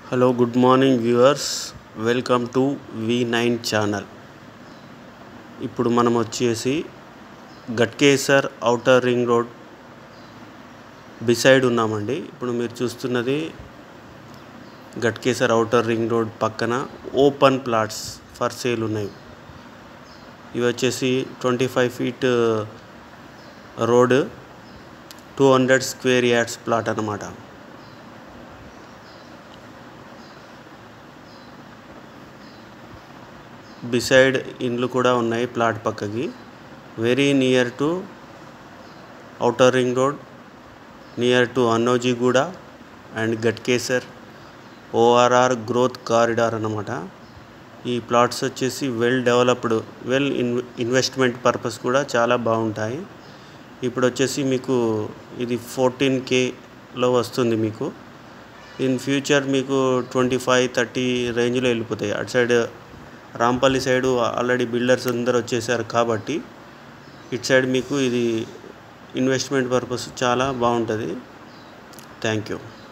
hello good morning viewers welcome to V nine channel ఇప్పుడు మనం వచ్చేసి Ghatkesar outer ring road beside ఉన్నామండి ఇప్పుడు మీరు చూస్తున్నది గట్కేసర్ ఔటర్ రింగ్ రోడ్ పక్కన ఓపెన్ ప్లాట్స్ ఫర్ సేల్ ఉన్నాయి ఇవి వచ్చేసి twenty five feet road two hundred square yards plot అన్నమాట బిసైడ్ ఇండ్లు కూడా ఉన్నాయి ప్లాట్ పక్కకి very near to outer ring road near to Annojiguda and Ghatkesar ORR growth corridor అన్నమాట ఈ ప్లాట్స్ వచ్చేసి well developed well in investment purpose కూడా చాలా బాగుంటాయి ఇప్పుడు వచ్చేసి మీకు ఇది ఫోర్టీన్ కేలో వస్తుంది మీకు ఇన్ ఫ్యూచర్ మీకు ట్వంటీ ఫైవ్ థర్టీ రేంజ్లో వెళ్ళిపోతాయి అటు side Rampally side already builders అందరు వచ్చేసారు కాబట్టి ఇటు సైడ్ మీకు ఇది ఇన్వెస్ట్మెంట్ పర్పస్ చాలా బాగుంటుంది థ్యాంక్ యూ